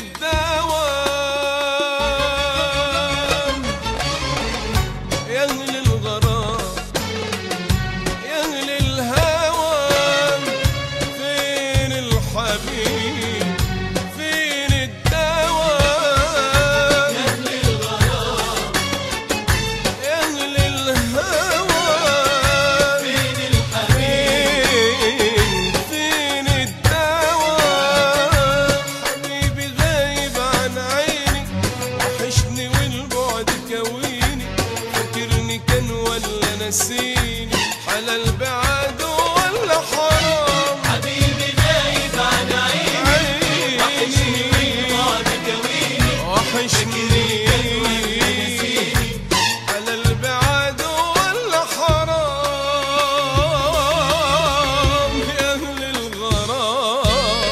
الدوام يا أهل الغرام يا أهل الهوى فين الحبيب فين الدوام يا أهل الغرام يا أهل الهوى فين الحبيب فين الدواء حبيبي غايب عن عيني وحشني والبعد كويني فاكرني كان ولا نسيني حلال بعد ولا حرام حبيبي غايب عن عيني وحشني والبعد كويني وحشني على البعاد ولا حرام يا أهل الغرام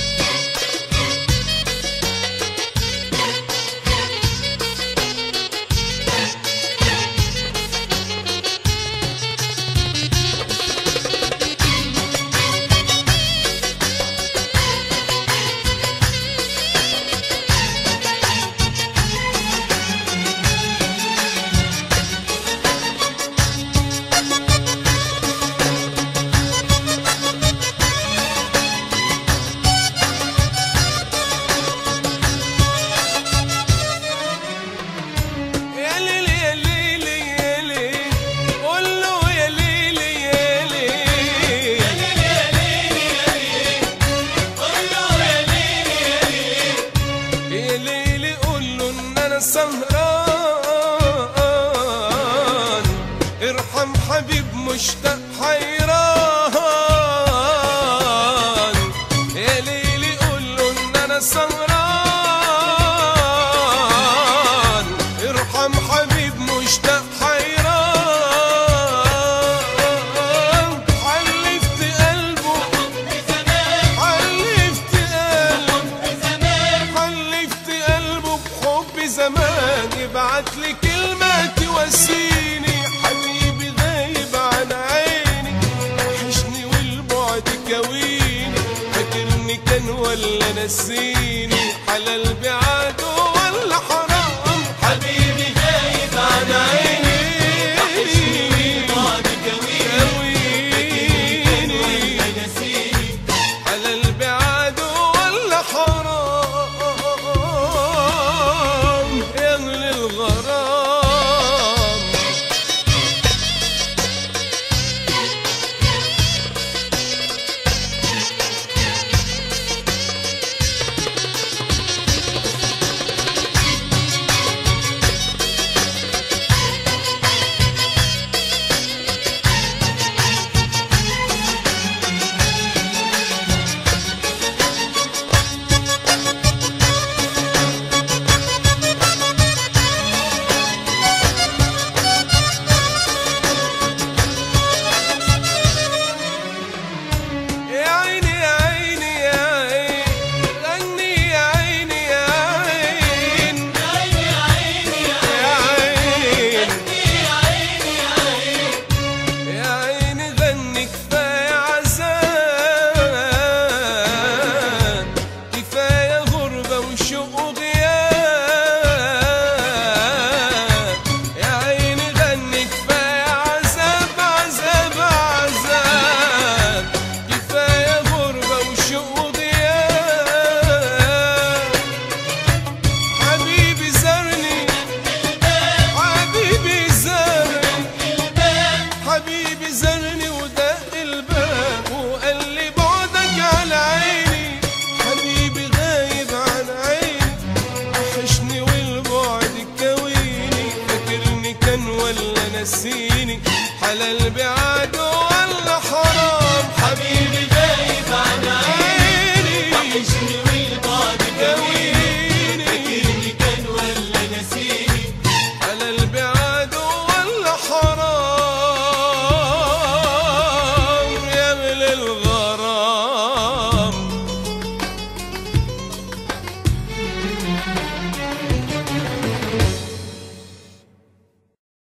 يا ليل يا ليل يا ليل قول له يا ليل يا ليل يا ليل يا ليل يا ليل قول له يا ليل يا ليل يا ليل قول له ان انا سهران ارحم حبيب مشتاق حيران يا ليل قول له ان انا سهران ارحم حبيب مشتاق حيران حلفت قلبه حب زمان حلفت قلبه حب زمان حلفت قلبه بحب زمان يبعت لي كلمة تواسيني حبيبي غايب عن عيني وحشني والبعد كويني فاكرني كان ولا نسيني حلال بعد